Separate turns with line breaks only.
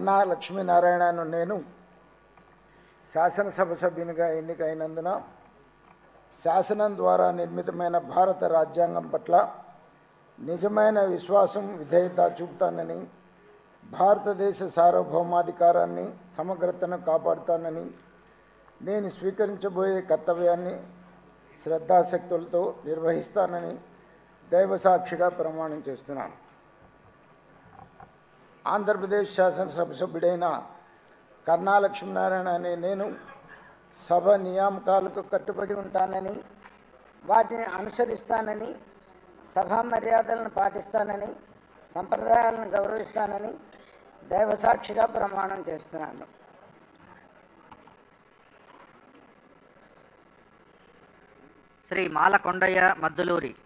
కన్నా లక్ష్మీనారాయణను నేను శాసనసభ సభ్యునిగా ఎన్నికైనందున శాసనం ద్వారా నిర్మితమైన భారత రాజ్యాంగం పట్ల నిజమైన విశ్వాసం విధేయత చూపుతానని భారతదేశ సార్వభౌమాధికారాన్ని సమగ్రతను కాపాడుతానని నేను స్వీకరించబోయే కర్తవ్యాన్ని శ్రద్ధాశక్తులతో నిర్వహిస్తానని దైవసాక్షిగా ప్రమాణం చేస్తున్నాను ఆంధ్రప్రదేశ్ శాసనసభ సభ్యుడైన కర్ణా లక్ష్మీనారాయణ అనే నేను సభ నియామకాలకు కట్టుబడి ఉంటానని
వాటిని అనుసరిస్తానని సభా మర్యాదలను పాటిస్తానని సంప్రదాయాలను గౌరవిస్తానని దైవసాక్షిగా ప్రమాణం చేస్తున్నాను
శ్రీ మాలకొండయ్య మద్దులూరి